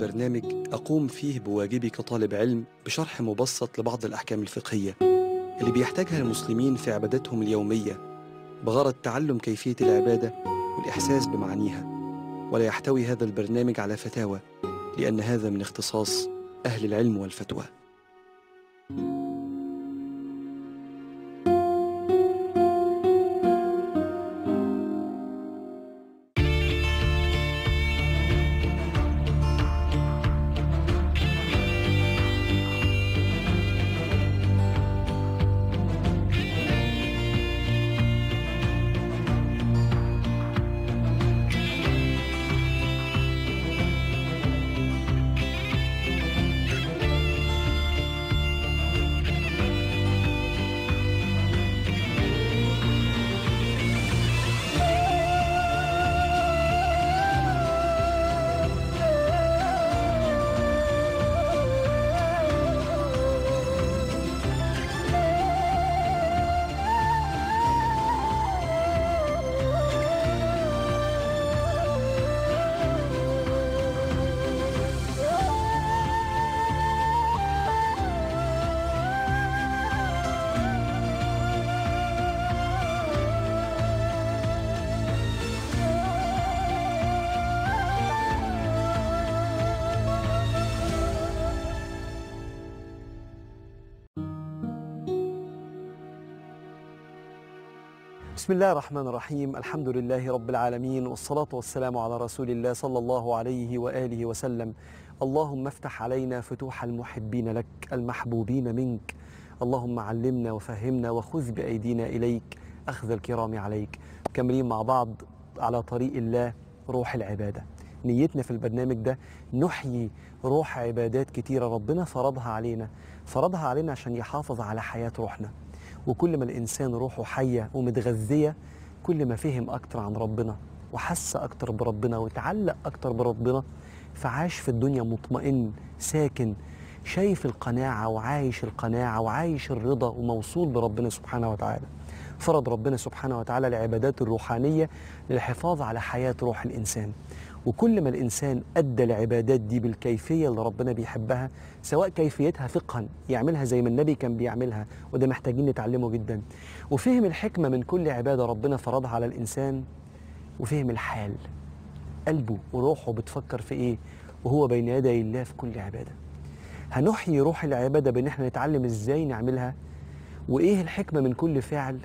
البرنامج أقوم فيه بواجبي كطالب علم بشرح مبسط لبعض الأحكام الفقهية اللي بيحتاجها المسلمين في عباداتهم اليومية بغرض تعلم كيفية العبادة والإحساس بمعانيها ولا يحتوي هذا البرنامج على فتاوى لأن هذا من اختصاص أهل العلم والفتوى بسم الله الرحمن الرحيم الحمد لله رب العالمين والصلاة والسلام على رسول الله صلى الله عليه وآله وسلم اللهم افتح علينا فتوح المحبين لك المحبوبين منك اللهم علمنا وفهمنا وخذ بأيدينا إليك أخذ الكرام عليك كاملين مع بعض على طريق الله روح العبادة نيتنا في البرنامج ده نحيي روح عبادات كتيرة ربنا فرضها علينا فرضها علينا عشان يحافظ على حياة روحنا وكل ما الإنسان روحه حية ومتغذية كل ما فهم أكتر عن ربنا وحس أكتر بربنا وتعلق أكتر بربنا فعاش في الدنيا مطمئن ساكن شايف القناعة وعايش القناعة وعايش الرضا وموصول بربنا سبحانه وتعالى فرض ربنا سبحانه وتعالى العبادات الروحانية للحفاظ على حياة روح الإنسان وكل ما الإنسان أدى العبادات دي بالكيفية اللي ربنا بيحبها سواء كيفيتها فقها يعملها زي ما النبي كان بيعملها وده محتاجين نتعلمه جدا وفهم الحكمة من كل عبادة ربنا فرضها على الإنسان وفهم الحال قلبه وروحه بتفكر في إيه وهو بين يدي الله في كل عبادة هنحيي روح العبادة بإن احنا نتعلم إزاي نعملها وإيه الحكمة من كل فعل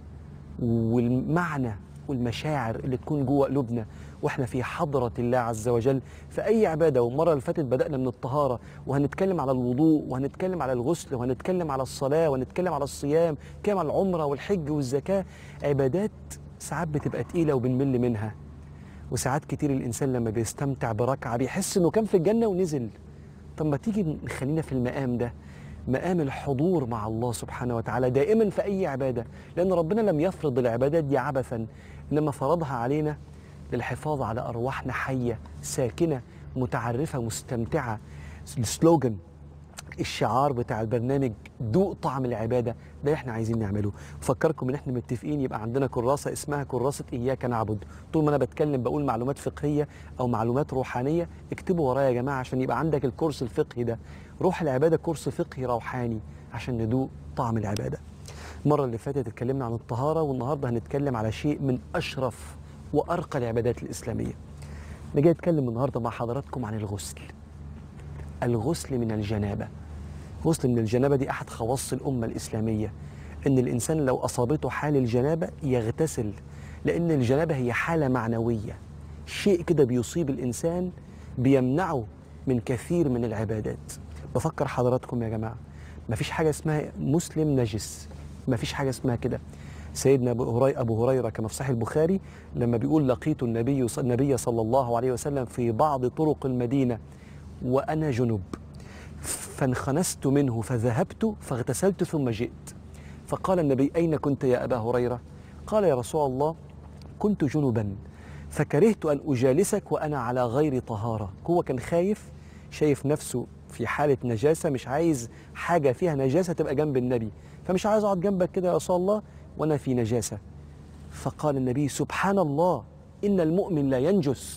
والمعنى والمشاعر اللي تكون جوه قلوبنا واحنا في حضرة الله عز وجل في أي عبادة والمرة اللي فاتت بدأنا من الطهارة وهنتكلم على الوضوء وهنتكلم على الغسل وهنتكلم على الصلاة وهنتكلم على الصيام كلام على العمرة والحج والزكاة عبادات ساعات بتبقى تقيلة وبنمل منها وساعات كتير الإنسان لما بيستمتع بركعة بيحس إنه كان في الجنة ونزل طب ما تيجي نخلينا في المقام ده مقام الحضور مع الله سبحانه وتعالى دائما في أي عبادة لأن ربنا لم يفرض العبادات دي عبثا إنما فرضها علينا للحفاظ على أرواحنا حية ساكنة متعرفة مستمتعة السلوجن الشعار بتاع البرنامج دوق طعم العبادة ده احنا عايزين نعمله فكركم ان احنا متفقين يبقى عندنا كراسة اسمها كراسة إياك نعبد طول ما انا بتكلم بقول معلومات فقهية او معلومات روحانية اكتبوا ورايا يا جماعة عشان يبقى عندك الكورس الفقهي ده روح العبادة كورس فقهي روحاني عشان ندوق طعم العبادة المرة اللي فاتت اتكلمنا عن الطهارة والنهاردة هنتكلم على شيء من أشرف وأرقى العبادات الإسلامية نجي نتكلم النهاردة مع حضراتكم عن الغسل الغسل من الجنابة غسل من الجنابة دي أحد خواص الأمة الإسلامية إن الإنسان لو أصابته حال الجنابة يغتسل لأن الجنابة هي حالة معنوية شيء كده بيصيب الإنسان بيمنعه من كثير من العبادات بفكر حضراتكم يا جماعة مفيش حاجة اسمها مسلم نجس مفيش حاجة اسمها كده سيدنا أبو هريرة, أبو هريرة كما في صحيح البخاري لما بيقول لقيت النبي النبي صلى الله عليه وسلم في بعض طرق المدينة وأنا جنب فانخنست منه فذهبت فاغتسلت ثم جئت فقال النبي أين كنت يا أبا هريرة قال يا رسول الله كنت جنبا فكرهت أن أجالسك وأنا على غير طهارة هو كان خايف شايف نفسه في حالة نجاسة مش عايز حاجة فيها نجاسة تبقى جنب النبي فمش عايز أقعد جنبك كده يا رسول الله وأنا في نجاسة فقال النبي سبحان الله إن المؤمن لا ينجس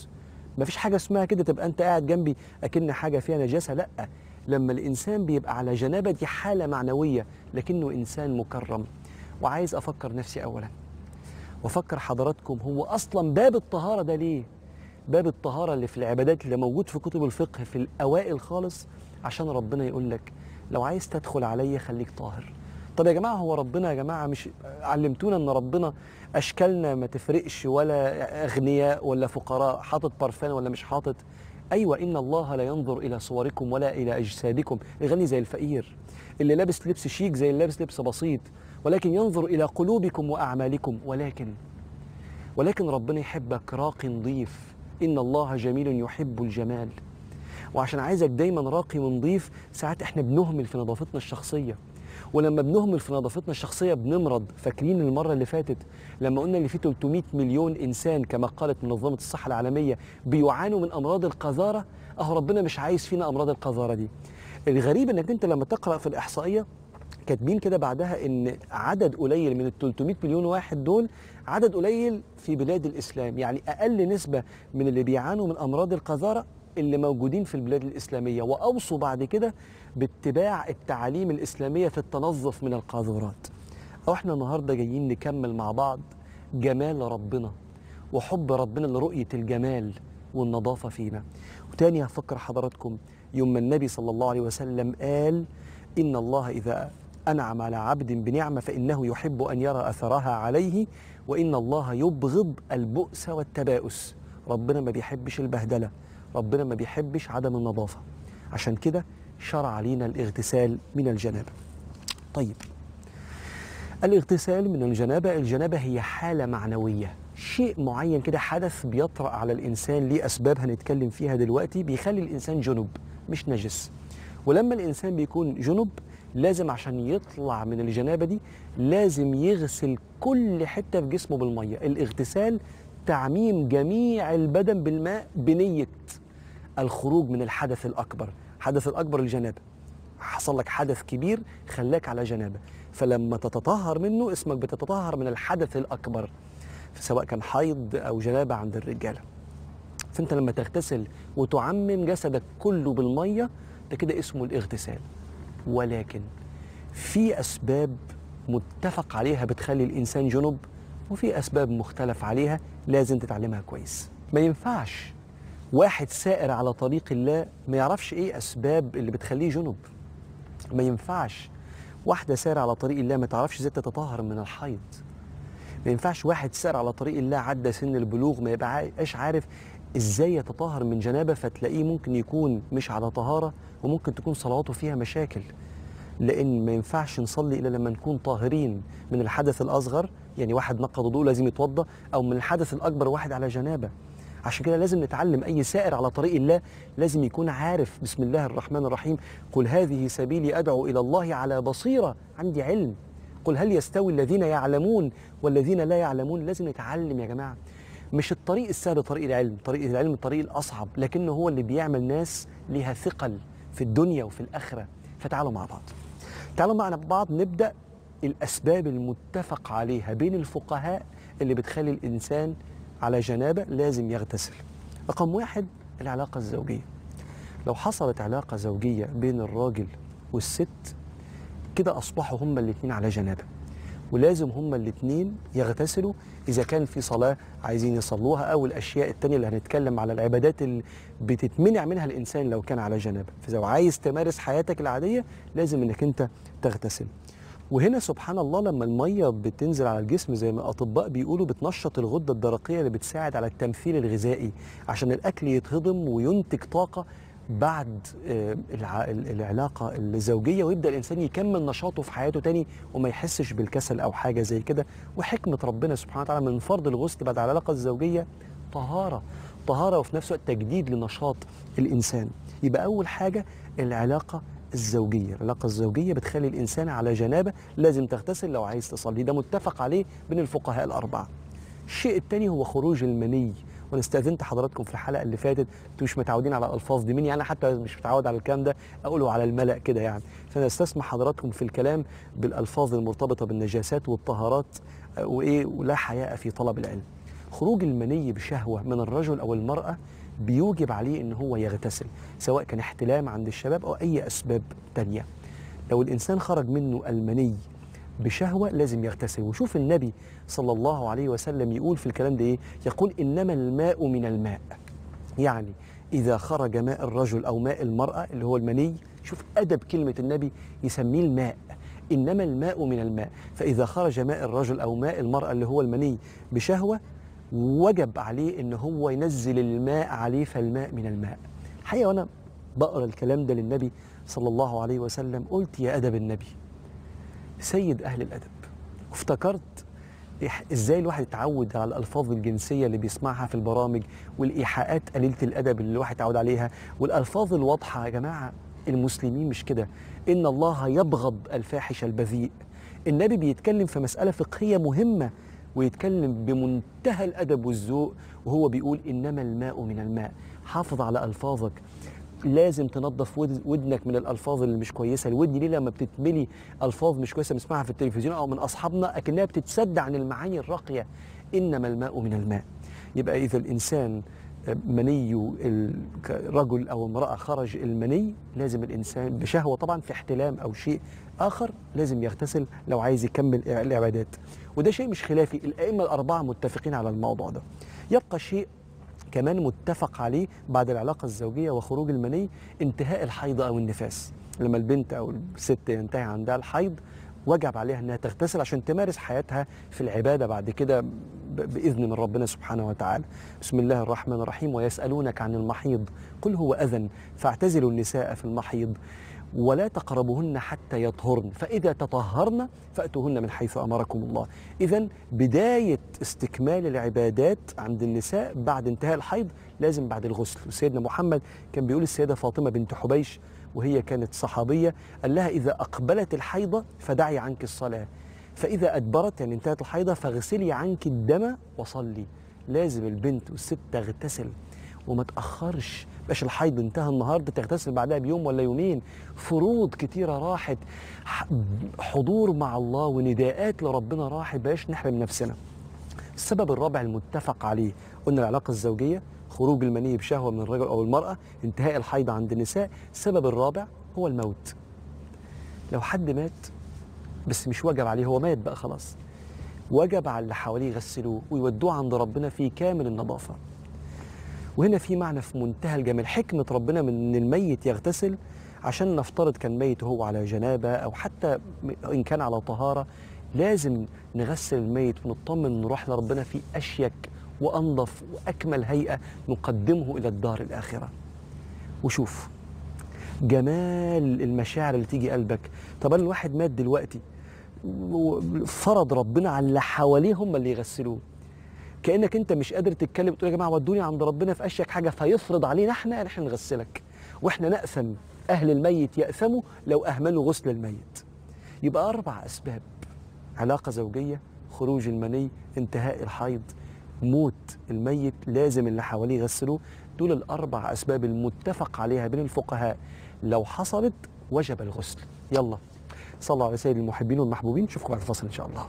مفيش حاجه اسمها كده تبقى انت قاعد جنبي اكن حاجه فيها نجاسه لا لما الانسان بيبقى على جنابه دي حاله معنويه لكنه انسان مكرم وعايز افكر نفسي اولا وافكر حضراتكم هو اصلا باب الطهاره ده ليه باب الطهاره اللي في العبادات اللي موجود في كتب الفقه في الاوائل خالص عشان ربنا يقول لك لو عايز تدخل عليا خليك طاهر طب يا جماعه هو ربنا يا جماعه مش علمتونا ان ربنا اشكالنا ما تفرقش ولا اغنياء ولا فقراء حاطط برفان ولا مش حاطط ايوه ان الله لا ينظر الى صوركم ولا الى اجسادكم الغني زي الفقير اللي لابس لبس شيك زي اللي لابس لبس بسيط ولكن ينظر الى قلوبكم واعمالكم ولكن ولكن ربنا يحبك راقي نظيف ان الله جميل يحب الجمال وعشان عايزك دايما راقي ونظيف ساعات احنا بنهمل في نظافتنا الشخصيه ولما بنهمل في نظافتنا الشخصيه بنمرض فاكرين المره اللي فاتت لما قلنا ان في 300 مليون انسان كما قالت منظمه الصحه العالميه بيعانوا من امراض القذاره اهو ربنا مش عايز فينا امراض القذاره دي الغريب انك انت لما تقرا في الاحصائيه كاتبين كده بعدها ان عدد قليل من ال 300 مليون واحد دول عدد قليل في بلاد الاسلام يعني اقل نسبه من اللي بيعانوا من امراض القذاره اللي موجودين في البلاد الاسلاميه واوصوا بعد كده باتباع التعاليم الاسلاميه في التنظف من القاذورات او احنا النهارده جايين نكمل مع بعض جمال ربنا وحب ربنا لرؤيه الجمال والنظافه فينا وتاني هفكر حضراتكم يوم ما النبي صلى الله عليه وسلم قال ان الله اذا انعم على عبد بنعمه فانه يحب ان يرى اثرها عليه وان الله يبغض البؤس والتباؤس ربنا ما بيحبش البهدله ربنا ما بيحبش عدم النظافه عشان كده شرع علينا الاغتسال من الجنابه طيب الاغتسال من الجنابه الجنابه هي حاله معنويه شيء معين كده حدث بيطرأ على الإنسان ليه أسباب هنتكلم فيها دلوقتي بيخلي الإنسان جنب مش نجس ولما الإنسان بيكون جنب لازم عشان يطلع من الجنابة دي لازم يغسل كل حتة في جسمه بالمية الاغتسال تعميم جميع البدن بالماء بنية الخروج من الحدث الأكبر الحدث الأكبر الجنابة حصل لك حدث كبير خلاك على جنابة فلما تتطهر منه اسمك بتتطهر من الحدث الأكبر سواء كان حيض أو جنابة عند الرجالة فأنت لما تغتسل وتعمم جسدك كله بالمية ده كده اسمه الاغتسال ولكن في أسباب متفق عليها بتخلي الإنسان جنب وفي أسباب مختلف عليها لازم تتعلمها كويس ما ينفعش واحد سائر على طريق الله ما يعرفش ايه اسباب اللي بتخليه جنب ما ينفعش واحده سائر على طريق الله ما تعرفش ازاي تتطهر من الحيض ما ينفعش واحد سائر على طريق الله عدى سن البلوغ ما يبقاش عارف ازاي يتطهر من جنابه فتلاقيه ممكن يكون مش على طهاره وممكن تكون صلاته فيها مشاكل لان ما ينفعش نصلي الا لما نكون طاهرين من الحدث الاصغر يعني واحد نقض وضوء لازم يتوضا او من الحدث الاكبر واحد على جنابه عشان كده لازم نتعلم اي سائر على طريق الله لازم يكون عارف بسم الله الرحمن الرحيم قل هذه سبيلي ادعو الى الله على بصيره عندي علم قل هل يستوي الذين يعلمون والذين لا يعلمون لازم نتعلم يا جماعه مش الطريق السهل طريق العلم طريق العلم الطريق الاصعب لكنه هو اللي بيعمل ناس ليها ثقل في الدنيا وفي الاخره فتعالوا مع بعض تعالوا معنا بعض نبدا الاسباب المتفق عليها بين الفقهاء اللي بتخلي الانسان على جنابه لازم يغتسل رقم واحد العلاقه الزوجيه لو حصلت علاقه زوجيه بين الراجل والست كده اصبحوا هما الاثنين على جنابه ولازم هما الاثنين يغتسلوا اذا كان في صلاه عايزين يصلوها او الاشياء التانية اللي هنتكلم على العبادات اللي بتتمنع منها الانسان لو كان على جنابه فلو عايز تمارس حياتك العاديه لازم انك انت تغتسل وهنا سبحان الله لما الميه بتنزل على الجسم زي ما الاطباء بيقولوا بتنشط الغده الدرقيه اللي بتساعد على التمثيل الغذائي عشان الاكل يتهضم وينتج طاقه بعد آه، الع- العلاقه الزوجيه ويبدا الانسان يكمل نشاطه في حياته تاني وما يحسش بالكسل او حاجه زي كده وحكمه ربنا سبحانه وتعالى من فرض الغسل بعد العلاقه الزوجيه طهاره طهاره وفي نفس الوقت تجديد لنشاط الانسان يبقى اول حاجه العلاقه الزوجيه العلاقه الزوجيه بتخلي الانسان على جنابه لازم تغتسل لو عايز تصلي ده متفق عليه بين الفقهاء الاربعه الشيء الثاني هو خروج المني وانا استاذنت حضراتكم في الحلقه اللي فاتت انتوا مش متعودين على الالفاظ دي مني يعني حتى مش متعود على الكلام ده اقوله على الملا كده يعني فانا استسمح حضراتكم في الكلام بالالفاظ المرتبطه بالنجاسات والطهارات آه، وايه ولا حياء في طلب العلم خروج المني بشهوه من الرجل او المراه بيوجب عليه ان هو يغتسل سواء كان احتلام عند الشباب او اي اسباب تانية لو الانسان خرج منه المني بشهوه لازم يغتسل وشوف النبي صلى الله عليه وسلم يقول في الكلام ده ايه يقول انما الماء من الماء يعني اذا خرج ماء الرجل او ماء المراه اللي هو المني شوف ادب كلمه النبي يسميه الماء انما الماء من الماء فاذا خرج ماء الرجل او ماء المراه اللي هو المني بشهوه وجب عليه ان هو ينزل الماء عليه فالماء من الماء الحقيقه وانا بقرا الكلام ده للنبي صلى الله عليه وسلم قلت يا ادب النبي سيد اهل الادب وافتكرت إح- ازاي الواحد يتعود على الالفاظ الجنسيه اللي بيسمعها في البرامج والايحاءات قليله الادب اللي الواحد يتعود عليها والالفاظ الواضحه يا جماعه المسلمين مش كده ان الله يبغض الفاحش البذيء النبي بيتكلم في مساله فقهيه مهمه ويتكلم بمنتهى الادب والذوق وهو بيقول انما الماء من الماء حافظ على الفاظك لازم تنظف ود- ودنك من الالفاظ اللي مش كويسه الودن دي لما بتتملي الفاظ مش كويسه بنسمعها في التلفزيون او من اصحابنا اكنها بتتسد عن المعاني الراقيه انما الماء من الماء يبقى اذا الانسان مني الرجل او امراه خرج المني لازم الانسان بشهوه طبعا في احتلام او شيء اخر لازم يغتسل لو عايز يكمل العبادات وده شيء مش خلافي الائمه الاربعه متفقين على الموضوع ده يبقى شيء كمان متفق عليه بعد العلاقة الزوجية وخروج المني انتهاء الحيض أو النفاس لما البنت أو الست ينتهي عندها الحيض وجب عليها أنها تغتسل عشان تمارس حياتها في العبادة بعد كده ب- بإذن من ربنا سبحانه وتعالى بسم الله الرحمن الرحيم ويسألونك عن المحيض قل هو أذى فاعتزلوا النساء في المحيض ولا تقربوهن حتى يطهرن فإذا تطهرن فأتوهن من حيث أمركم الله إذا بداية استكمال العبادات عند النساء بعد انتهاء الحيض لازم بعد الغسل وسيدنا محمد كان بيقول السيدة فاطمة بنت حبيش وهي كانت صحابية قال لها إذا أقبلت الحيضة فدعي عنك الصلاة فإذا أدبرت يعني انتهت الحيضة فاغسلي عنك الدم وصلي لازم البنت والست تغتسل وما تأخرش باش الحيض انتهى النهارده تغتسل بعدها بيوم ولا يومين فروض كتيرة راحت ح- حضور مع الله ونداءات لربنا راحت باش نحرم نفسنا السبب الرابع المتفق عليه قلنا العلاقة الزوجية خروج المني بشهوة من الرجل أو المرأة انتهاء الحيض عند النساء السبب الرابع هو الموت لو حد مات بس مش وجب عليه هو مات بقى خلاص وجب على اللي حواليه يغسلوه ويودوه عند ربنا في كامل النظافة وهنا في معنى في منتهى الجمال حكمة ربنا من ان الميت يغتسل عشان نفترض كان ميت هو على جنابة أو حتى م- إن كان على طهارة لازم نغسل الميت ونطمن نروح لربنا في أشيك وأنظف وأكمل هيئة نقدمه إلى الدار الآخرة وشوف جمال المشاعر اللي تيجي قلبك طب أنا الواحد مات دلوقتي و- فرض ربنا على اللي حواليه هم اللي يغسلوه كانك انت مش قادر تتكلم تقول يا جماعه ودوني عند ربنا في اشيك حاجه فيفرض علينا احنا ان احنا نغسلك واحنا ناثم اهل الميت ياثموا لو اهملوا غسل الميت يبقى اربع اسباب علاقه زوجيه خروج المني انتهاء الحيض موت الميت لازم اللي حواليه يغسلوه دول الاربع اسباب المتفق عليها بين الفقهاء لو حصلت وجب الغسل يلا صلوا على سيد المحبين والمحبوبين نشوفكم بعد الفاصل ان شاء الله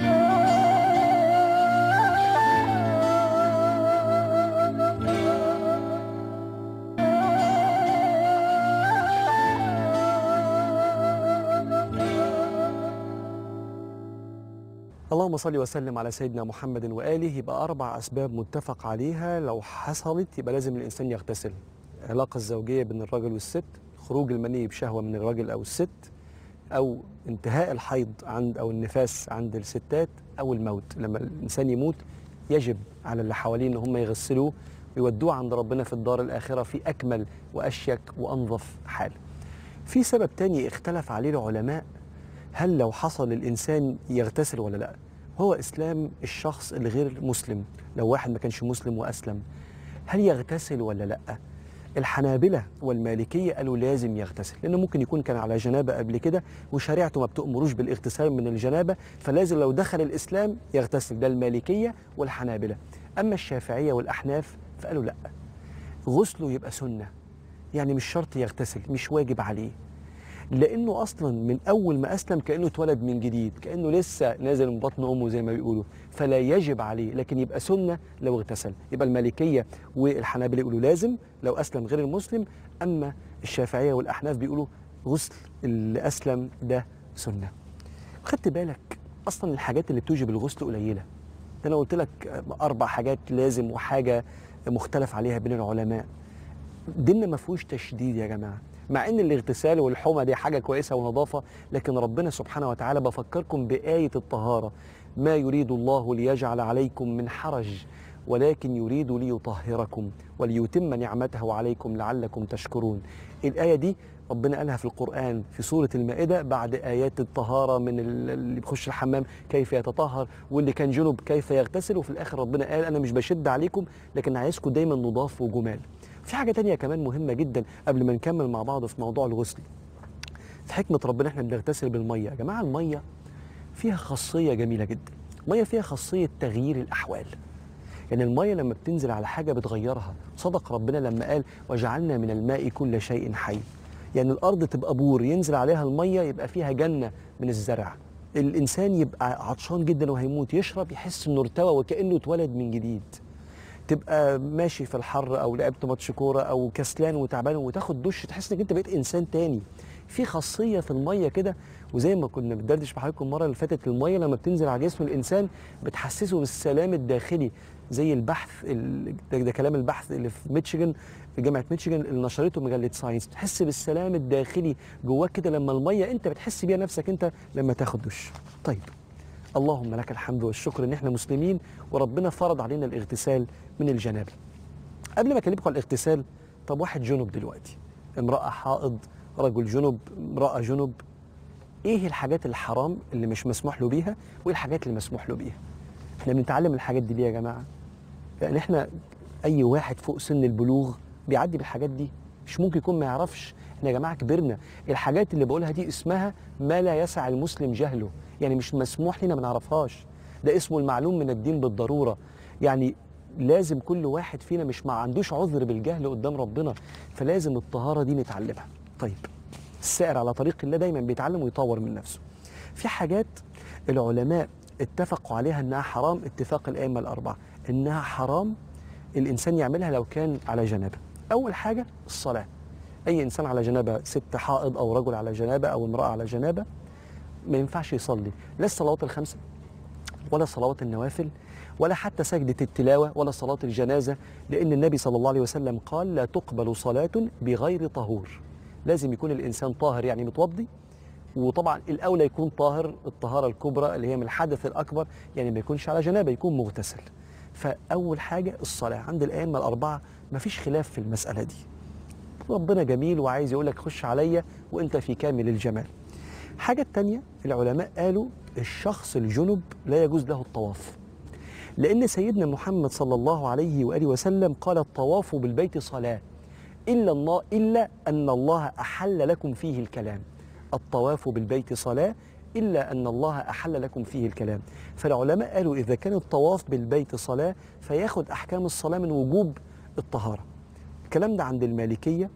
اللهم صل وسلم على سيدنا محمد واله يبقى اربع اسباب متفق عليها لو حصلت يبقى لازم الانسان يغتسل العلاقه الزوجيه بين الرجل والست خروج المني بشهوه من الرجل او الست او انتهاء الحيض عند او النفاس عند الستات او الموت لما الانسان يموت يجب على اللي حواليه ان هم يغسلوه ويودوه عند ربنا في الدار الاخره في اكمل واشيك وانظف حال في سبب تاني اختلف عليه العلماء هل لو حصل الانسان يغتسل ولا لا هو اسلام الشخص الغير مسلم لو واحد ما كانش مسلم واسلم هل يغتسل ولا لا الحنابلة والمالكية قالوا لازم يغتسل لأنه ممكن يكون كان على جنابة قبل كده وشريعته ما بتأمروش بالاغتسال من الجنابة فلازم لو دخل الإسلام يغتسل ده المالكية والحنابلة أما الشافعية والأحناف فقالوا لا غسله يبقى سنة يعني مش شرط يغتسل مش واجب عليه لانه اصلا من اول ما اسلم كانه اتولد من جديد كانه لسه نازل من بطن امه زي ما بيقولوا فلا يجب عليه لكن يبقى سنه لو اغتسل يبقى المالكيه والحنابلة يقولوا لازم لو اسلم غير المسلم اما الشافعيه والاحناف بيقولوا غسل اللي اسلم ده سنه خدت بالك اصلا الحاجات اللي بتوجب الغسل قليله ده انا قلت لك اربع حاجات لازم وحاجه مختلف عليها بين العلماء ديننا ما فيهوش تشديد يا جماعه مع ان الاغتسال والحمى دي حاجه كويسه ونظافه لكن ربنا سبحانه وتعالى بفكركم بايه الطهاره ما يريد الله ليجعل عليكم من حرج ولكن يريد ليطهركم وليتم نعمته عليكم لعلكم تشكرون الايه دي ربنا قالها في القرآن في سورة المائدة بعد آيات الطهارة من ال- اللي بيخش الحمام كيف يتطهر واللي كان جنب كيف يغتسل وفي الآخر ربنا قال أنا مش بشد عليكم لكن عايزكم دايما نضاف وجمال في حاجة تانية كمان مهمة جدا قبل ما نكمل مع بعض في موضوع الغسل في حكمة ربنا احنا بنغتسل بالمية يا جماعة المية فيها خاصية جميلة جدا المية فيها خاصية تغيير الأحوال يعني المية لما بتنزل على حاجة بتغيرها صدق ربنا لما قال وجعلنا من الماء كل شيء حي يعني الأرض تبقى بور ينزل عليها المية يبقى فيها جنة من الزرع الإنسان يبقى عطشان جدا وهيموت يشرب يحس إنه ارتوى وكأنه اتولد من جديد تبقى ماشي في الحر او لعبت ماتش كوره او كسلان وتعبان وتاخد دش تحس انك انت بقيت انسان تاني في خاصيه في الميه كده وزي ما كنا بندردش مع حضراتكم المره اللي فاتت الميه لما بتنزل على جسم الانسان بتحسسه بالسلام الداخلي زي البحث ال- ده, ده كلام البحث اللي في ميتشيجن في جامعه ميتشيجن اللي نشرته مجله ساينس تحس بالسلام الداخلي جواك كده لما الميه انت بتحس بيها نفسك انت لما تاخد دش طيب اللهم لك الحمد والشكر ان احنا مسلمين وربنا فرض علينا الاغتسال من الجنابه قبل ما اكلمكم عن الاغتسال طب واحد جنب دلوقتي امراه حائض رجل جنب امراه جنب ايه الحاجات الحرام اللي مش مسموح له بيها وايه الحاجات اللي مسموح له بيها احنا بنتعلم الحاجات دي ليه يا جماعه يعني احنا اي واحد فوق سن البلوغ بيعدي بالحاجات دي مش ممكن يكون ما يعرفش احنا يا جماعه كبرنا الحاجات اللي بقولها دي اسمها ما لا يسع المسلم جهله يعني مش مسموح لنا ما نعرفهاش ده اسمه المعلوم من الدين بالضروره يعني لازم كل واحد فينا مش ما عندوش عذر بالجهل قدام ربنا فلازم الطهاره دي نتعلمها طيب السائر على طريق الله دايما بيتعلم ويطور من نفسه في حاجات العلماء اتفقوا عليها انها حرام اتفاق الائمه الاربعه انها حرام الانسان يعملها لو كان على جنابه اول حاجه الصلاه اي انسان على جنابه ست حائض او رجل على جنابه او امراه على جنابه ما ينفعش يصلي لا الصلوات الخمسه ولا صلوات النوافل ولا حتى سجدة التلاوة ولا صلاة الجنازة لأن النبي صلى الله عليه وسلم قال لا تقبل صلاة بغير طهور لازم يكون الإنسان طاهر يعني متوضي وطبعا الأولى يكون طاهر الطهارة الكبرى اللي هي من الحدث الأكبر يعني ما يكونش على جنابة يكون مغتسل فأول حاجة الصلاة عند الأئمة الأربعة ما فيش خلاف في المسألة دي ربنا جميل وعايز يقول لك خش عليا وانت في كامل الجمال حاجة التانية العلماء قالوا الشخص الجنب لا يجوز له الطواف لأن سيدنا محمد صلى الله عليه وآله وسلم قال الطواف بالبيت صلاة إلا الله إلا أن الله أحل لكم فيه الكلام الطواف بالبيت صلاة إلا أن الله أحل لكم فيه الكلام فالعلماء قالوا إذا كان الطواف بالبيت صلاة فياخد أحكام الصلاة من وجوب الطهارة الكلام ده عند المالكية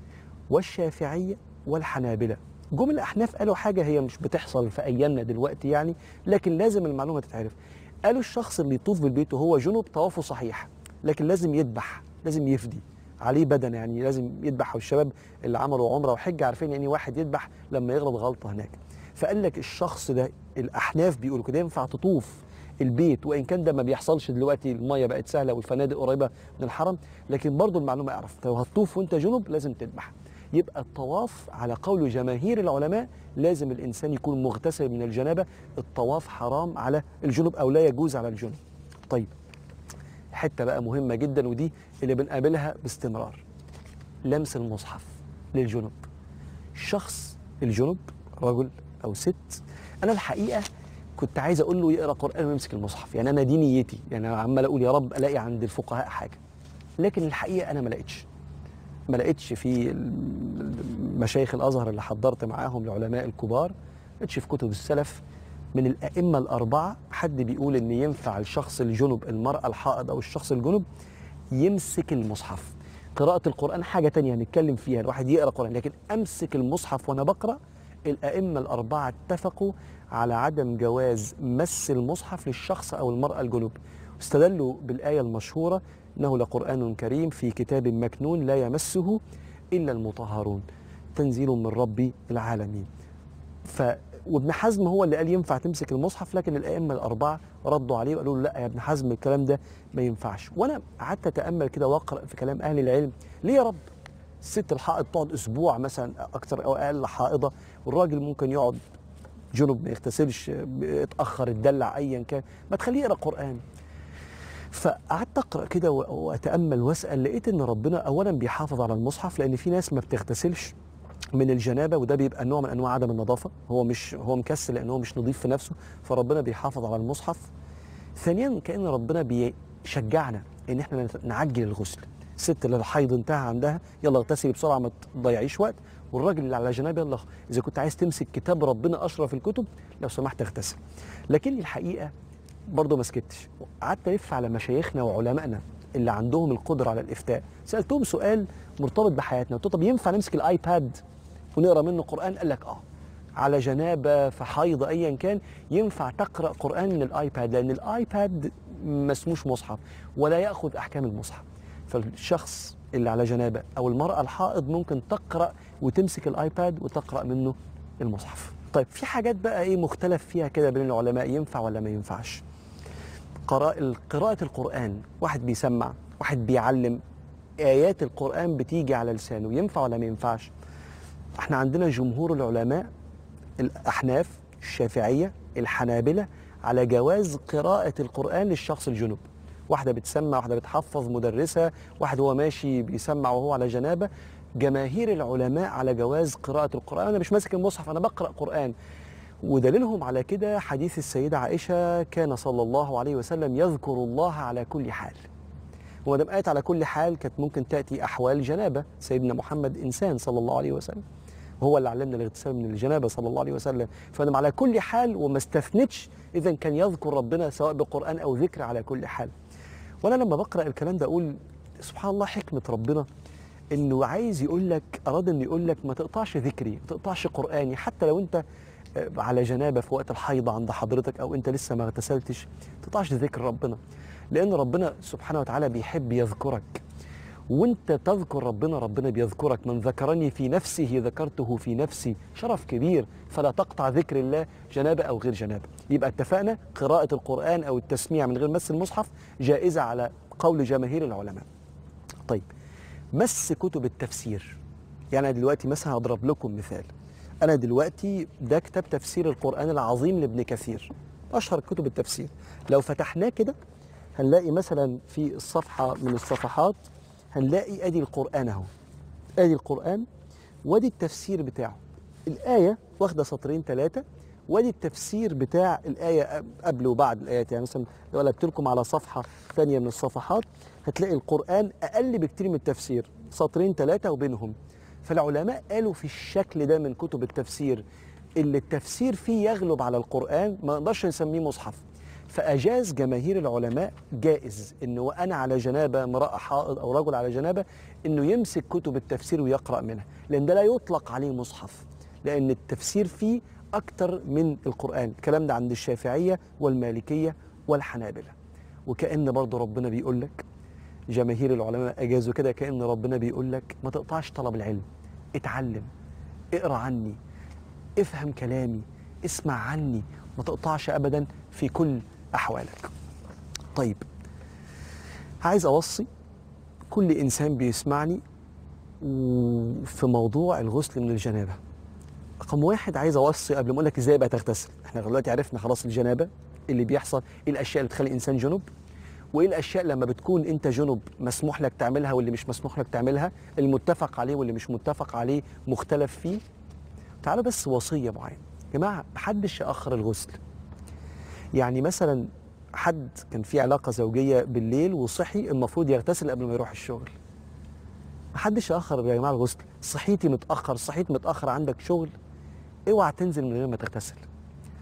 والشافعية والحنابلة جم الأحناف قالوا حاجة هي مش بتحصل في أيامنا دلوقتي يعني لكن لازم المعلومة تتعرف قالوا الشخص اللي يطوف بالبيت وهو جنب طوافه صحيح لكن لازم يذبح لازم يفدي عليه بدن يعني لازم يذبح والشباب اللي عملوا عمره وحج عارفين يعني واحد يذبح لما يغلط غلطه هناك فقال لك الشخص ده الاحناف بيقولوا كده ينفع تطوف البيت وان كان ده ما بيحصلش دلوقتي الميه بقت سهله والفنادق قريبه من الحرم لكن برضه المعلومه اعرف لو هتطوف وانت جنب لازم تذبح يبقى الطواف على قول جماهير العلماء لازم الانسان يكون مغتسل من الجنابه الطواف حرام على الجنب او لا يجوز على الجنب طيب حته بقى مهمه جدا ودي اللي بنقابلها باستمرار لمس المصحف للجنب شخص الجنب رجل او ست انا الحقيقه كنت عايز اقول له يقرا قران ويمسك المصحف يعني انا دي نيتي يعني انا عمال اقول يا رب الاقي عند الفقهاء حاجه لكن الحقيقه انا ما لقيتش ما لقيتش في مشايخ الازهر اللي حضرت معاهم العلماء الكبار ما لقيتش في كتب السلف من الائمه الاربعه حد بيقول ان ينفع الشخص الجنب المراه الحائض او الشخص الجنب يمسك المصحف قراءة القرآن حاجة تانية هنتكلم فيها الواحد يقرأ قرآن لكن أمسك المصحف وأنا بقرأ الأئمة الأربعة اتفقوا على عدم جواز مس المصحف للشخص أو المرأة الجنوب استدلوا بالآية المشهورة إنه لقرآن كريم في كتاب مكنون لا يمسه إلا المطهرون تنزيل من رب العالمين ف وابن حزم هو اللي قال ينفع تمسك المصحف لكن الائمه الاربعه ردوا عليه وقالوا له لا يا ابن حزم الكلام ده ما ينفعش وانا قعدت اتامل كده واقرا في كلام اهل العلم ليه يا رب الست الحائض تقعد اسبوع مثلا اكتر او اقل حائضه والراجل ممكن يقعد جنب ما يغتسلش اتاخر اتدلع ايا كان ما تخليه يقرا قران فقعدت اقرا كده و- واتامل واسال لقيت ان ربنا اولا بيحافظ على المصحف لان في ناس ما بتغتسلش من الجنابه وده بيبقى نوع من انواع عدم النظافه هو مش هو مكسل لان هو مش نظيف في نفسه فربنا بيحافظ على المصحف ثانيا كان ربنا بيشجعنا ان احنا نعجل الغسل الست اللي الحيض انتهى عندها يلا اغتسلي بسرعه ما تضيعيش وقت والراجل اللي على جنابه يلا اذا كنت عايز تمسك كتاب ربنا اشرف الكتب لو سمحت اغتسل لكن الحقيقه برضه ما سكتش قعدت الف على مشايخنا وعلمائنا اللي عندهم القدره على الافتاء سالتهم سؤال مرتبط بحياتنا قلت له طب ينفع نمسك الايباد ونقرا منه قران قال لك اه على جنابه في حيض ايا كان ينفع تقرا قران من الايباد لان الايباد ما اسموش مصحف ولا ياخذ احكام المصحف فالشخص اللي على جنابه او المراه الحائض ممكن تقرا وتمسك الايباد وتقرا منه المصحف طيب في حاجات بقى ايه مختلف فيها كده بين العلماء ينفع ولا ما ينفعش قراءة قراءة القرآن واحد بيسمع واحد بيعلم آيات القرآن بتيجي على لسانه ينفع ولا ما ينفعش احنا عندنا جمهور العلماء الأحناف الشافعية الحنابلة على جواز قراءة القرآن للشخص الجنوب واحدة بتسمع واحدة بتحفظ مدرسة واحد هو ماشي بيسمع وهو على جنابة جماهير العلماء على جواز قراءة القرآن أنا مش ماسك المصحف أنا بقرأ قرآن ودليلهم على كده حديث السيدة عائشة كان صلى الله عليه وسلم يذكر الله على كل حال وما دام قالت على كل حال كانت ممكن تأتي أحوال جنابة سيدنا محمد إنسان صلى الله عليه وسلم وهو اللي علمنا الاغتسال من الجنابة صلى الله عليه وسلم فدام على كل حال وما استثنتش إذا كان يذكر ربنا سواء بقرآن أو ذكر على كل حال وأنا لما بقرأ الكلام ده أقول سبحان الله حكمة ربنا إنه عايز يقول لك أراد إنه يقول لك ما تقطعش ذكري ما تقطعش قرآني حتى لو أنت على جنابه في وقت الحيض عند حضرتك او انت لسه ما اغتسلتش ما تقطعش ذكر ربنا لان ربنا سبحانه وتعالى بيحب يذكرك وانت تذكر ربنا ربنا بيذكرك من ذكرني في نفسه ذكرته في نفسي شرف كبير فلا تقطع ذكر الله جنابه او غير جنابه يبقى اتفقنا قراءه القران او التسميع من غير مس المصحف جائزه على قول جماهير العلماء طيب مس كتب التفسير يعني أنا دلوقتي مثلا هضرب لكم مثال أنا دلوقتي ده كتاب تفسير القرآن العظيم لابن كثير أشهر كتب التفسير لو فتحناه كده هنلاقي مثلا في الصفحة من الصفحات هنلاقي أدي القرآن أهو أدي القرآن وادي التفسير بتاعه الآية واخدة سطرين ثلاثة وادي التفسير بتاع الآية قبل وبعد الآيات يعني مثلا لو قلبت لكم على صفحة ثانية من الصفحات هتلاقي القرآن أقل بكتير من التفسير سطرين ثلاثة وبينهم فالعلماء قالوا في الشكل ده من كتب التفسير اللي التفسير فيه يغلب على القرآن ما نقدرش نسميه مصحف فأجاز جماهير العلماء جائز إنه وأنا على جنابة امرأة حائض أو رجل على جنابة إنه يمسك كتب التفسير ويقرأ منها لأن ده لا يطلق عليه مصحف لأن التفسير فيه أكتر من القرآن الكلام ده عند الشافعية والمالكية والحنابلة وكأن برضه ربنا بيقول لك جماهير العلماء أجازوا كده كأن ربنا بيقول لك ما تقطعش طلب العلم اتعلم اقرأ عني افهم كلامي اسمع عني ما تقطعش أبدا في كل أحوالك طيب عايز أوصي كل إنسان بيسمعني في موضوع الغسل من الجنابة رقم واحد عايز أوصي قبل ما أقول لك إزاي بقى تغتسل احنا دلوقتي عرفنا خلاص الجنابة اللي بيحصل إيه الأشياء اللي بتخلي الإنسان جنب وايه الاشياء لما بتكون انت جنب مسموح لك تعملها واللي مش مسموح لك تعملها المتفق عليه واللي مش متفق عليه مختلف فيه تعالوا بس وصيه معينه يا جماعه محدش ياخر الغسل يعني مثلا حد كان في علاقه زوجيه بالليل وصحي المفروض يغتسل قبل ما يروح الشغل محدش ياخر يا جماعه الغسل صحيتي متاخر صحيت متاخر عندك شغل اوعى تنزل من غير ما تغتسل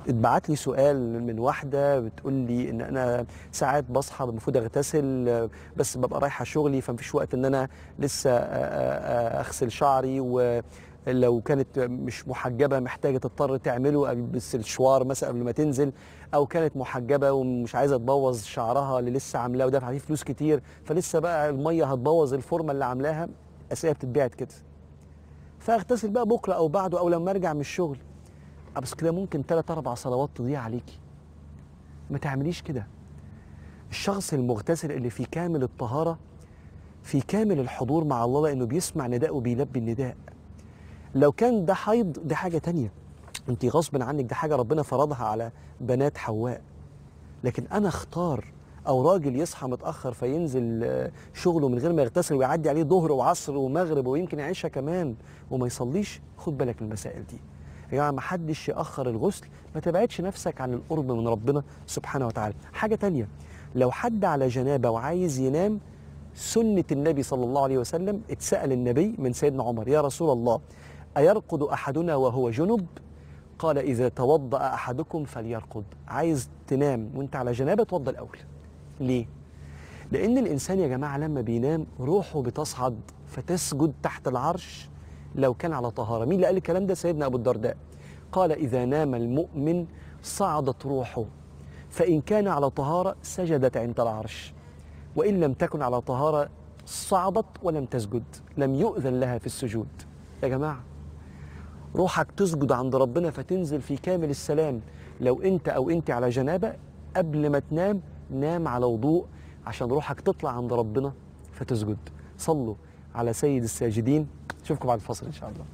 اتبعت لي سؤال من واحدة بتقول لي إن أنا ساعات بصحى المفروض أغتسل آه، بس ببقى رايحة شغلي فمفيش وقت إن أنا لسه آه، آه، آه، أغسل شعري ولو كانت مش محجبة محتاجة تضطر تعمله قبل بس الشوار مثلا قبل ما تنزل أو كانت محجبة ومش عايزة تبوظ شعرها اللي لسه عاملاه ودافعة فيه فلوس كتير فلسه بقى المية هتبوظ الفورمة اللي عاملاها أسئلة بتتبعت كده فاغتسل بقى بكرة أو بعده أو لما أرجع من الشغل آه بس كده ممكن ثلاث اربع صلوات تضيع عليكي ما تعمليش كده الشخص المغتسل اللي في كامل الطهاره في كامل الحضور مع الله لانه بيسمع نداء وبيلبي النداء لو كان ده حيض دي حاجه تانية انت غصب عنك ده حاجه ربنا فرضها على بنات حواء لكن انا اختار او راجل يصحى متاخر فينزل آه، شغله من غير ما يغتسل ويعدي عليه ظهر وعصر ومغرب ويمكن عشاء كمان وما يصليش خد بالك من المسائل دي يا جماعه ما حدش ياخر الغسل ما تبعدش نفسك عن القرب من ربنا سبحانه وتعالى حاجه تانية لو حد على جنابه وعايز ينام سنه النبي صلى الله عليه وسلم اتسال النبي من سيدنا عمر يا رسول الله ايرقد احدنا وهو جنب قال اذا توضا احدكم فليرقد عايز تنام وانت على جنابه اتوضا الاول ليه لان الانسان يا جماعه لما بينام روحه بتصعد فتسجد تحت العرش لو كان على طهاره مين اللي قال الكلام ده سيدنا ابو الدرداء قال اذا نام المؤمن صعدت روحه فان كان على طهاره سجدت عند العرش وان لم تكن على طهاره صعدت ولم تسجد لم يؤذن لها في السجود يا جماعه روحك تسجد عند ربنا فتنزل في كامل السلام لو انت او انت على جنابه قبل ما تنام نام على وضوء عشان روحك تطلع عند ربنا فتسجد صلوا على سيد الساجدين اشوفكم بعد الفصل ان شاء الله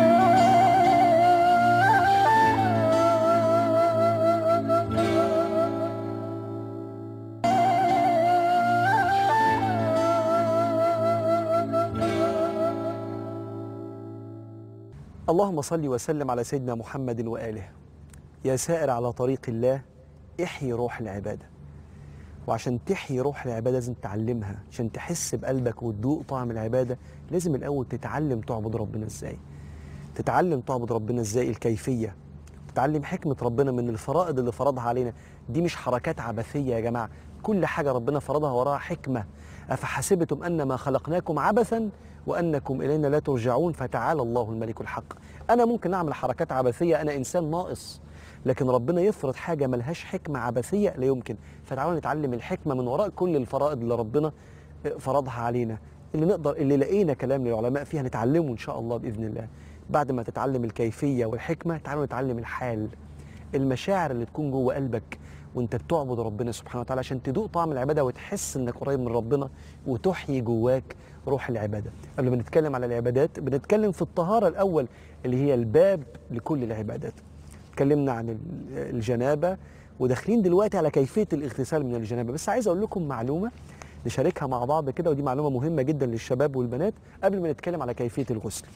اللهم صل وسلم على سيدنا محمد واله يا سائر على طريق الله احيي روح العباده وعشان تحيي روح العباده لازم تعلمها عشان تحس بقلبك وتذوق طعم العباده لازم الاول تتعلم تعبد ربنا ازاي تتعلم تعبد ربنا ازاي الكيفيه تتعلم حكمه ربنا من الفرائض اللي فرضها علينا دي مش حركات عبثيه يا جماعه كل حاجه ربنا فرضها وراها حكمه افحسبتم انما خلقناكم عبثا وانكم الينا لا ترجعون فتعالى الله الملك الحق انا ممكن اعمل حركات عبثيه انا انسان ناقص لكن ربنا يفرض حاجه ملهاش حكمه عبثيه لا يمكن فتعالوا نتعلم الحكمه من وراء كل الفرائض اللي ربنا فرضها علينا اللي نقدر اللي لقينا كلام للعلماء فيها نتعلمه ان شاء الله باذن الله بعد ما تتعلم الكيفيه والحكمه تعالوا نتعلم الحال المشاعر اللي تكون جوه قلبك وانت بتعبد ربنا سبحانه وتعالى عشان تدوق طعم العباده وتحس انك قريب من ربنا وتحيي جواك روح العباده قبل ما نتكلم على العبادات بنتكلم في الطهاره الاول اللي هي الباب لكل العبادات اتكلمنا عن ال- الجنابه وداخلين دلوقتي على كيفيه الاغتسال من الجنابه بس عايز اقول لكم معلومه نشاركها مع بعض كده ودي معلومه مهمه جدا للشباب والبنات قبل ما نتكلم على كيفيه الغسل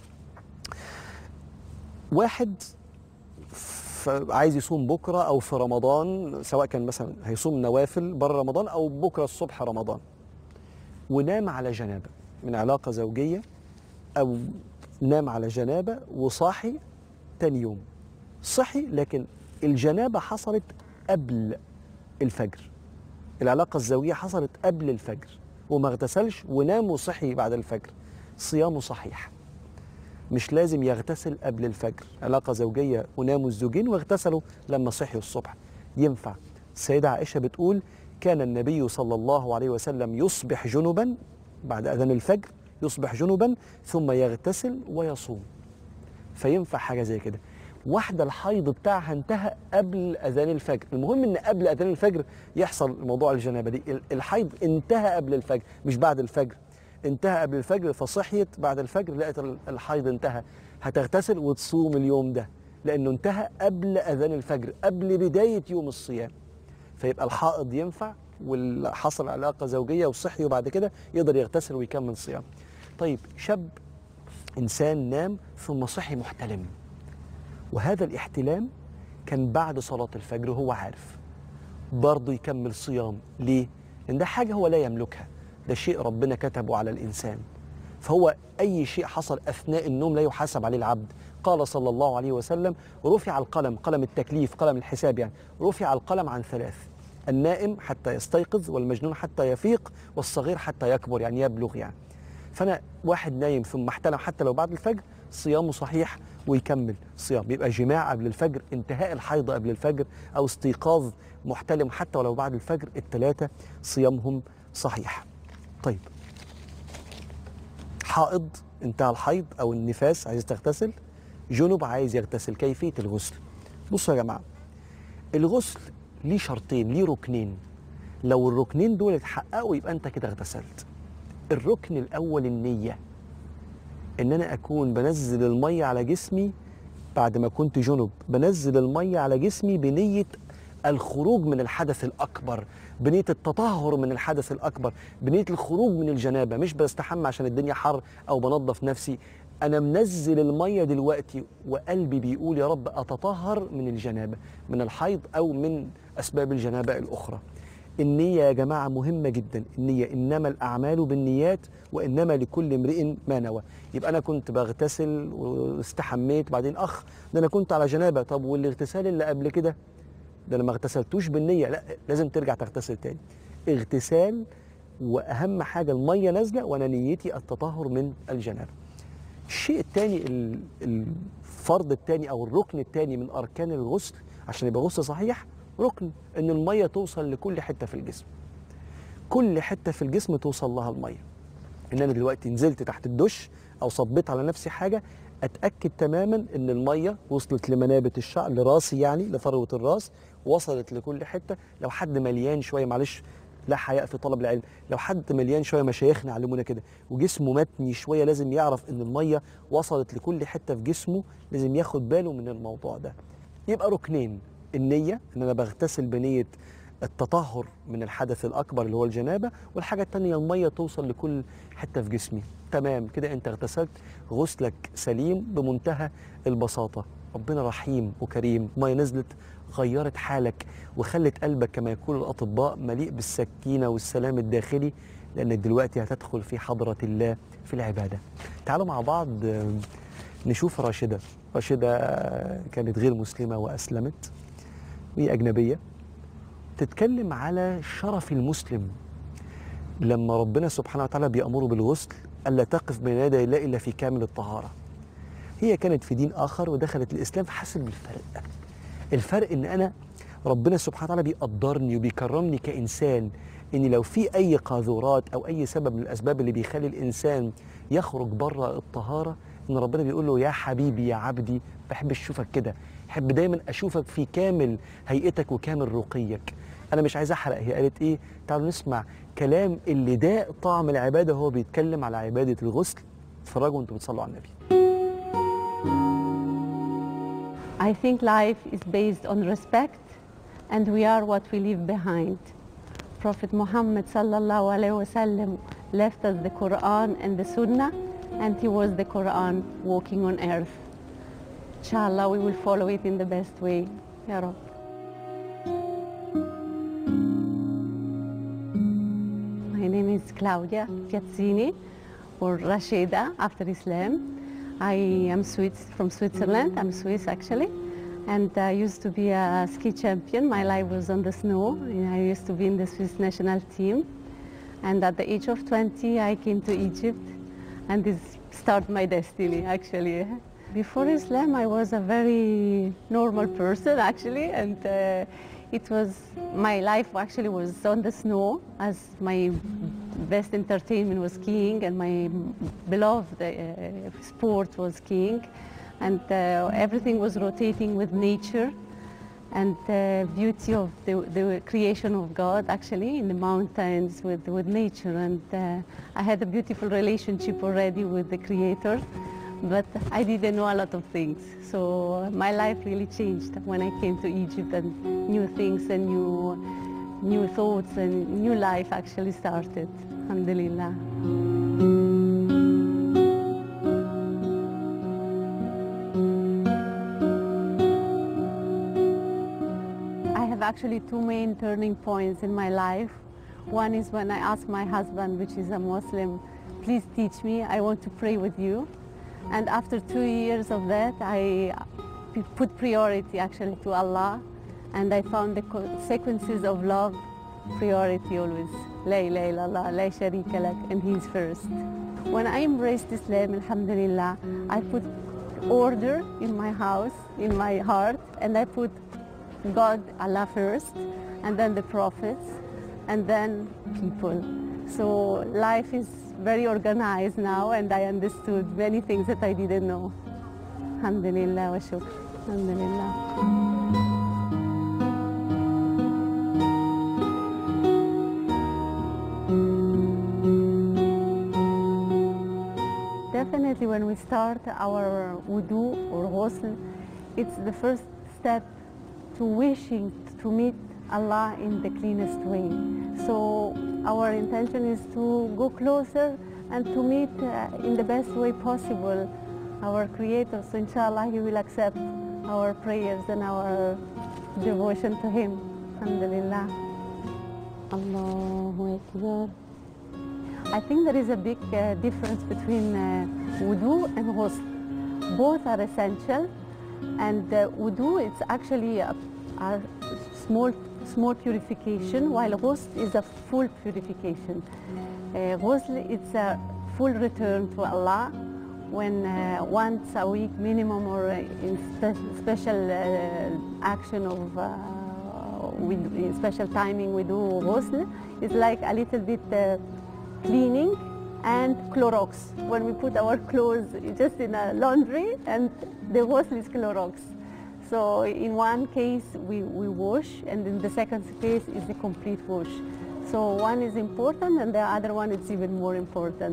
واحد ف- عايز يصوم بكره او في رمضان سواء كان مثلا هيصوم نوافل بره رمضان او بكره الصبح رمضان ونام على جنابه من علاقه زوجيه او نام على جنابه وصاحي تاني يوم صحي لكن الجنابه حصلت قبل الفجر العلاقه الزوجيه حصلت قبل الفجر وما اغتسلش ونام وصحي بعد الفجر صيامه صحيح مش لازم يغتسل قبل الفجر علاقة زوجية وناموا الزوجين واغتسلوا لما صحيوا الصبح ينفع السيدة عائشة بتقول كان النبي صلى الله عليه وسلم يصبح جنبا بعد أذان الفجر يصبح جنبا ثم يغتسل ويصوم فينفع حاجة زي كده واحدة الحيض بتاعها انتهى قبل أذان الفجر المهم إن قبل أذان الفجر يحصل موضوع الجنابة دي ال- الحيض انتهى قبل الفجر مش بعد الفجر انتهى قبل الفجر فصحيت بعد الفجر لقت ال- الحيض انتهى هتغتسل وتصوم اليوم ده لأنه انتهى قبل أذان الفجر قبل بداية يوم الصيام فيبقى الحائض ينفع واللي حصل علاقة زوجية وصحي وبعد كده يقدر يغتسل ويكمل صيام طيب شاب إنسان نام ثم صحي محتلم وهذا الاحتلام كان بعد صلاة الفجر وهو عارف برضه يكمل صيام ليه؟ لأن ده حاجة هو لا يملكها ده شيء ربنا كتبه على الإنسان فهو أي شيء حصل أثناء النوم لا يحاسب عليه العبد قال صلى الله عليه وسلم رفع القلم قلم التكليف قلم الحساب يعني رفع القلم عن ثلاث النائم حتى يستيقظ والمجنون حتى يفيق والصغير حتى يكبر يعني يبلغ يعني فانا واحد نايم ثم احتلم حتى لو بعد الفجر صيامه صحيح ويكمل صيام بيبقى جماع قبل الفجر انتهاء الحيض قبل الفجر او استيقاظ محتلم حتى ولو بعد الفجر الثلاثه صيامهم صحيح طيب حائض انتهى الحيض او النفاس عايز تغتسل جنب عايز يغتسل كيفيه الغسل بصوا يا جماعه الغسل ليه شرطين ليه ركنين لو الركنين دول اتحققوا يبقى انت كده اغتسلت الركن الاول النيه ان انا اكون بنزل الميه على جسمي بعد ما كنت جنب بنزل الميه على جسمي بنيه الخروج من الحدث الاكبر بنيه التطهر من الحدث الاكبر بنيه الخروج من الجنابه مش بستحمى عشان الدنيا حر او بنظف نفسي انا منزل الميه دلوقتي وقلبي بيقول يا رب اتطهر من الجنابه من الحيض او من اسباب الجنابه الاخرى النية يا جماعة مهمة جدا النية إنما الأعمال بالنيات وإنما لكل امرئ ما نوى يبقى أنا كنت بغتسل واستحميت بعدين أخ ده أنا كنت على جنابة طب والاغتسال اللي قبل كده ده أنا ما اغتسلتوش بالنية لا لازم ترجع تغتسل تاني اغتسال وأهم حاجة المية نازلة وأنا نيتي التطهر من الجنابة الشيء الثاني الفرض الثاني أو الركن الثاني من أركان الغسل عشان يبقى غسل صحيح ركن ان الميه توصل لكل حته في الجسم كل حته في الجسم توصل لها الميه ان انا دلوقتي نزلت تحت الدش او صبيت على نفسي حاجه اتاكد تماما ان الميه وصلت لمنابت الشعر لراسي يعني لفروه الراس وصلت لكل حته لو حد مليان شويه معلش لا حياء في طلب العلم لو حد مليان شويه مشايخنا علمونا كده وجسمه متني شويه لازم يعرف ان الميه وصلت لكل حته في جسمه لازم ياخد باله من الموضوع ده يبقى ركنين النية ان انا بغتسل بنية التطهر من الحدث الاكبر اللي هو الجنابة والحاجة التانية المية توصل لكل حتة في جسمي تمام كده انت اغتسلت غسلك سليم بمنتهى البساطة ربنا رحيم وكريم مية نزلت غيرت حالك وخلت قلبك كما يقول الأطباء مليء بالسكينة والسلام الداخلي لأنك دلوقتي هتدخل في حضرة الله في العبادة تعالوا مع بعض نشوف راشدة راشدة كانت غير مسلمة وأسلمت وهي أجنبية تتكلم على شرف المسلم لما ربنا سبحانه وتعالى بيأمره بالغسل ألا تقف بين يدي الله إلا في كامل الطهارة هي كانت في دين آخر ودخلت الإسلام فحست بالفرق الفرق إن أنا ربنا سبحانه وتعالى بيقدرني وبيكرمني كإنسان إن لو في أي قاذورات أو أي سبب من الأسباب اللي بيخلي الإنسان يخرج بره الطهارة إن ربنا بيقول له يا حبيبي يا عبدي بحب أشوفك كده احب دايما اشوفك في كامل هيئتك وكامل رقيك انا مش عايز احرق هي قالت ايه تعالوا نسمع كلام اللي داء طعم العباده وهو بيتكلم على عباده الغسل اتفرجوا وانتم بتصلوا على النبي I think life is based on respect and we are what we leave behind. Prophet Muhammad sallallahu alaihi wasallam left us the Quran and the Sunnah and he was the Quran walking on earth. Inshallah, we will follow it in the best way. Ya Rab. My name is Claudia Piazzini, or Rashida after Islam. I am Swiss, from Switzerland. I'm Swiss actually. And I used to be a ski champion. My life was on the snow. and I used to be in the Swiss national team. And at the age of 20, I came to Egypt. And this started my destiny actually. Before Islam, I was a very normal person actually, and uh, it was my life actually was on the snow as my best entertainment was skiing, and my beloved uh, sport was skiing, and uh, everything was rotating with nature and the beauty of the, the creation of God actually in the mountains with, with nature and uh, I had a beautiful relationship already with the creator but I didn't know a lot of things. So my life really changed when I came to Egypt and new things and new, new thoughts and new life actually started. Alhamdulillah. I have actually two main turning points in my life. One is when I asked my husband, which is a Muslim, please teach me, I want to pray with you And after two years of that, I p- put priority actually to Allah, and I found the co- sequences of love priority always. La ilaha illallah, la sharika lak, and He's first. When I embraced Islam, Alhamdulillah, I put order in my house, in my heart, and I put God, Allah first, and then the prophets, and then people. So life is very organized now, and I understood many things that I didn't know. Alhamdulillah wa shukr. Alhamdulillah. Definitely when we start our wudu or ghusl, it's the first step to wishing to meet Allah in the cleanest way. So our intention is to go closer and to meet uh, in the best way possible our Creator. So inshallah He will accept our prayers and our devotion to Him. Alhamdulillah. Allahu Akbar. I think there is a big uh, difference between uh, wudu and ghusl. Both are essential, and uh, wudu it's actually a, a small small purification, while ghusl is a full purification. Uh, ghusl it's a full return to Allah when uh, once a week minimum or uh, in spe- special uh, action of uh, with in special timing we do ghusl. It's like a little bit uh, cleaning and Clorox. When we put our clothes just in a laundry and the ghusl is Clorox. So in one case we, we wash and in the second case is the complete wash. So one is important and the other one is even more important.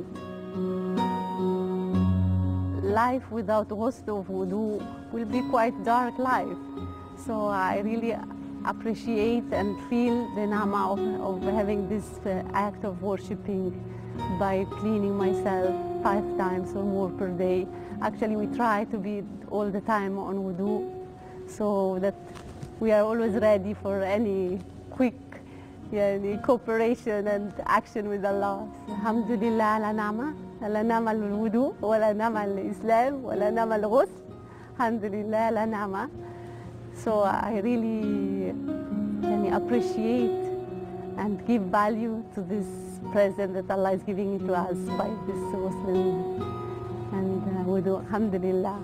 Life without ghusl of wudu will be quite dark life. So I really appreciate and feel the nama of, of having this uh, act of worshipping by cleaning myself five times or more per day. Actually, we try to be all the time on wudu so that we are always ready for any quick يعني cooperation and action with Allah. Alhamdulillah على نعمة لا نعمة الوضوء ولا نعمة الإسلام ولا نعمة الغسل. الحمد لله لا نعمة. So I really يعني appreciate and give value to this present that Allah is giving to us by this Muslim and uh, wudu. Alhamdulillah.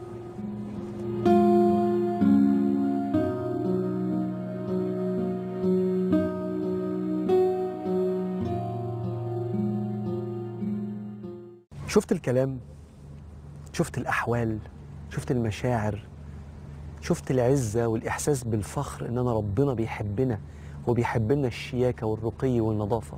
شفت الكلام شفت الأحوال شفت المشاعر شفت العزة والإحساس بالفخر إن أنا ربنا بيحبنا وبيحب لنا الشياكة والرقي والنظافة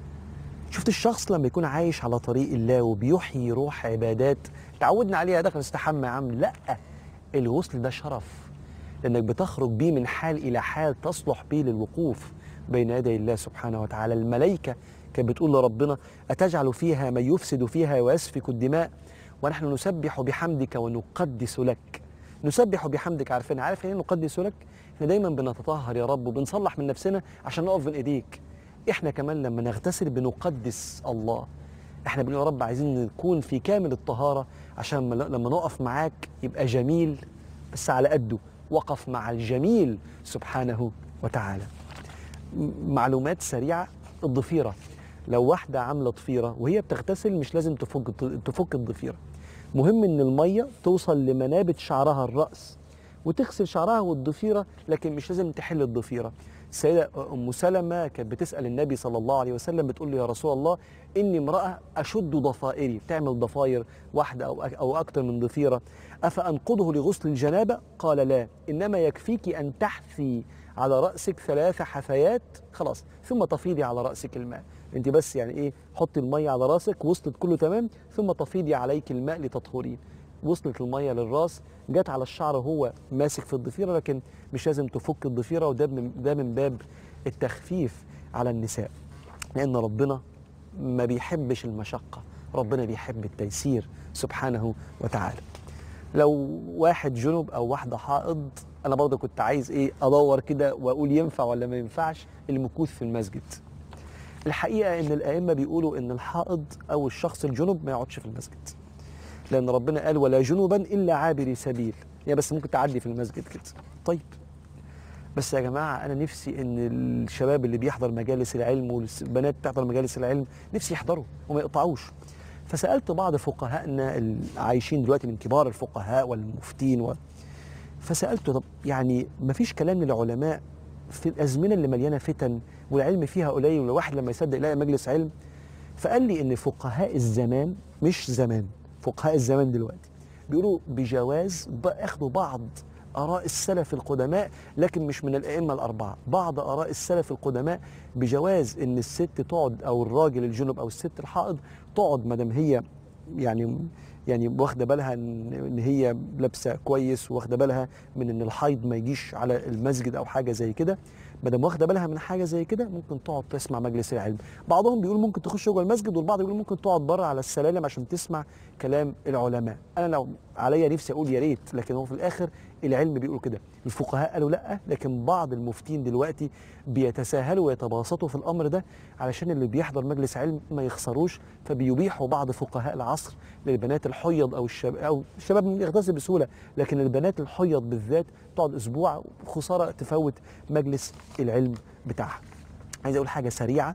شفت الشخص لما يكون عايش على طريق الله وبيحيي روح عبادات تعودنا عليها دخل استحمى يا عم لا الغسل ده شرف لأنك بتخرج بيه من حال إلى حال تصلح بيه للوقوف بين يدي الله سبحانه وتعالى الملائكة كانت بتقول لربنا أتجعل فيها من يفسد فيها ويسفك الدماء ونحن نسبح بحمدك ونقدس لك نسبح بحمدك عارفين عارف يعني إيه نقدس لك احنا دايما بنتطهر يا رب وبنصلح من نفسنا عشان نقف بين ايديك احنا كمان لما نغتسل بنقدس الله احنا بنقول يا رب عايزين نكون في كامل الطهارة عشان لما لما نقف معاك يبقى جميل بس على قده وقف مع الجميل سبحانه وتعالى م- معلومات سريعة الضفيرة لو واحدة عاملة ضفيرة وهي بتغتسل مش لازم تفك تفك الضفيرة مهم ان المية توصل لمنابت شعرها الرأس وتغسل شعرها والضفيرة لكن مش لازم تحل الضفيرة السيدة أم سلمة كانت بتسأل النبي صلى الله عليه وسلم بتقول له يا رسول الله إني امرأة أشد ضفائري بتعمل ضفاير واحدة أو أك- أو أكتر من ضفيرة أفأنقضه لغسل الجنابة؟ قال لا إنما يكفيك أن تحثي على رأسك ثلاث حثيات خلاص ثم تفيضي على رأسك الماء انت بس يعني ايه حطي المية على راسك وصلت كله تمام ثم تفيضي عليك الماء لتطهرين وصلت المية للراس جت على الشعر وهو ماسك في الضفيرة لكن مش لازم تفك الضفيرة وده من, ده من باب التخفيف على النساء لأن ربنا ما بيحبش المشقة ربنا بيحب التيسير سبحانه وتعالى لو واحد جنب او واحده حائض انا برضه كنت عايز ايه ادور كده واقول ينفع ولا ما ينفعش المكوث في المسجد الحقيقه ان الائمه بيقولوا ان الحائض او الشخص الجنب ما يقعدش في المسجد لان ربنا قال ولا جنبا الا عابري سبيل يعني بس ممكن تعدي في المسجد كده طيب بس يا جماعه انا نفسي ان الشباب اللي بيحضر مجالس العلم والبنات بتحضر مجالس العلم نفسي يحضروا وما يقطعوش فسالت بعض فقهائنا العايشين دلوقتي من كبار الفقهاء والمفتين و... فسالته طب يعني ما فيش كلام للعلماء في الازمنه اللي مليانه فتن والعلم فيها قليل والواحد لما يصدق يلاقي مجلس علم فقال لي ان فقهاء الزمان مش زمان فقهاء الزمان دلوقتي بيقولوا بجواز اخذوا بعض اراء السلف القدماء لكن مش من الائمه الاربعه بعض اراء السلف القدماء بجواز ان الست تقعد او الراجل الجنب او الست الحائض تقعد ما دام هي يعني يعني واخده بالها ان إن هي لابسه كويس واخده بالها من ان الحيض ما يجيش على المسجد او حاجه زي كده ما دام واخده بالها من حاجه زي كده ممكن تقعد تسمع مجلس العلم بعضهم بيقول ممكن تخش جوه المسجد والبعض بيقول ممكن تقعد بره على السلالم عشان تسمع كلام العلماء انا لو عليا نفسي اقول يا ريت لكن هو في الاخر العلم بيقول كده الفقهاء قالوا لا لكن بعض المفتين دلوقتي بيتساهلوا ويتباسطوا في الامر ده علشان اللي بيحضر مجلس علم ما يخسروش فبيبيحوا بعض فقهاء العصر للبنات الحيض او الشباب او الشباب يغتسل بسهوله لكن البنات الحيض بالذات تقعد اسبوع خساره تفوت مجلس العلم بتاعها عايز اقول حاجه سريعه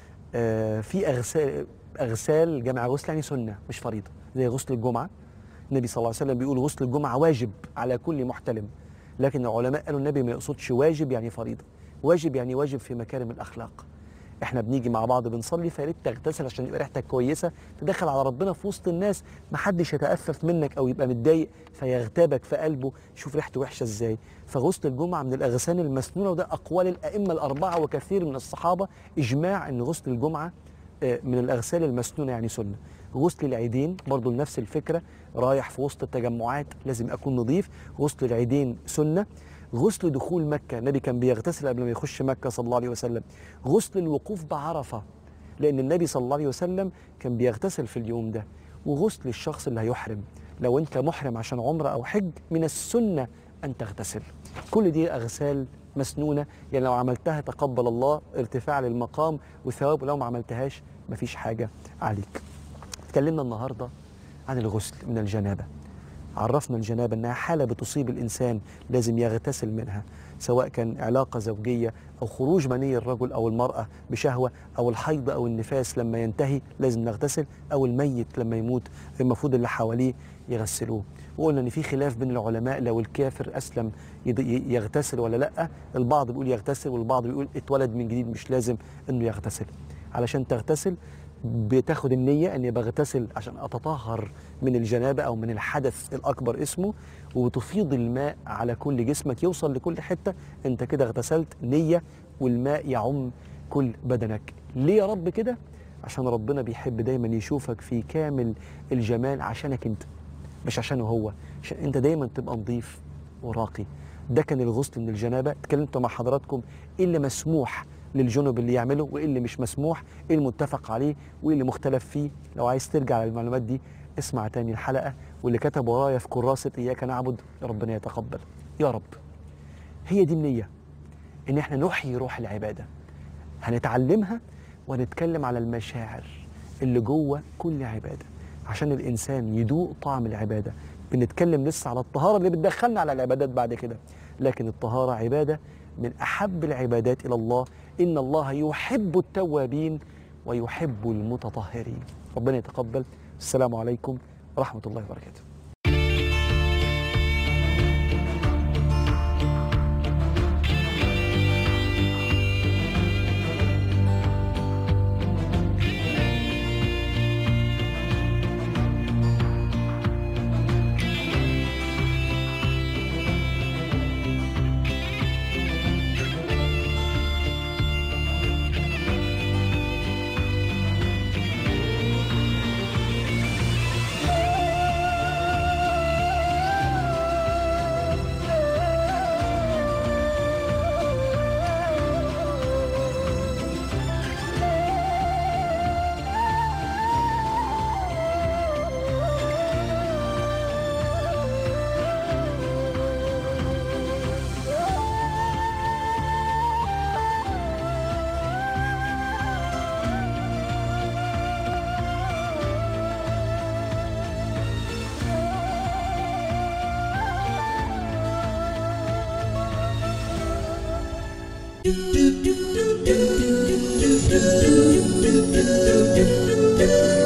آه، في اغسال اغسال جمع غسل يعني سنه مش فريضه زي غسل الجمعه النبي صلى الله عليه وسلم بيقول غسل الجمعه واجب على كل محتلم لكن العلماء قالوا النبي ما يقصدش واجب يعني فريضه واجب يعني واجب في مكارم الاخلاق احنا بنيجي مع بعض بنصلي فيا ريت تغتسل عشان يبقى ريحتك كويسه تدخل على ربنا في وسط الناس ما حدش يتأفف منك او يبقى متضايق فيغتابك في قلبه شوف ريحته وحشه ازاي فغسل الجمعه من الاغسان المسنونه وده اقوال الائمه الاربعه وكثير من الصحابه اجماع ان غسل الجمعه آه، من الاغسال المسنونه يعني سنه غسل العيدين برضو نفس الفكره رايح في وسط التجمعات لازم اكون نظيف غسل العيدين سنه غسل دخول مكه النبي كان بيغتسل قبل ما يخش مكه صلى الله عليه وسلم غسل الوقوف بعرفه لان النبي صلى الله عليه وسلم كان بيغتسل في اليوم ده وغسل الشخص اللي هيحرم لو انت محرم عشان عمره او حج من السنه ان تغتسل كل دي اغسال مسنونه يعني لو عملتها تقبل الله ارتفاع للمقام وثواب ولو ما عملتهاش مفيش حاجه عليك اتكلمنا النهارده عن الغسل من الجنابه عرفنا الجنابه انها حاله بتصيب الانسان لازم يغتسل منها سواء كان علاقه زوجيه او خروج مني الرجل او المراه بشهوه او الحيض او النفاس لما ينتهي لازم نغتسل او الميت لما يموت المفروض اللي حواليه يغسلوه وقلنا ان في خلاف بين العلماء لو الكافر اسلم يض- ي- يغتسل ولا لا البعض بيقول يغتسل والبعض بيقول اتولد من جديد مش لازم انه يغتسل علشان تغتسل بتاخد النية أني بغتسل عشان أتطهر من الجنابة أو من الحدث الأكبر اسمه وتفيض الماء على كل جسمك يوصل لكل حتة أنت كده اغتسلت نية والماء يعم كل بدنك ليه يا رب كده؟ عشان ربنا بيحب دايما يشوفك في كامل الجمال عشانك أنت مش عشانه هو عشان أنت دايما تبقى نظيف وراقي ده كان الغسل من الجنابة اتكلمت مع حضراتكم إيه اللي مسموح للجنب اللي يعمله وايه اللي مش مسموح ايه المتفق عليه وايه اللي مختلف فيه لو عايز ترجع للمعلومات دي اسمع تاني الحلقه واللي كتب ورايا في كراسه اياك نعبد ربنا يتقبل يا رب هي دي النيه ان احنا نحيي روح العباده هنتعلمها ونتكلم على المشاعر اللي جوه كل عباده عشان الانسان يدوق طعم العباده بنتكلم لسه على الطهاره اللي بتدخلنا على العبادات بعد كده لكن الطهاره عباده من احب العبادات الى الله ان الله يحب التوابين ويحب المتطهرين ربنا يتقبل السلام عليكم ورحمه الله وبركاته Thank you.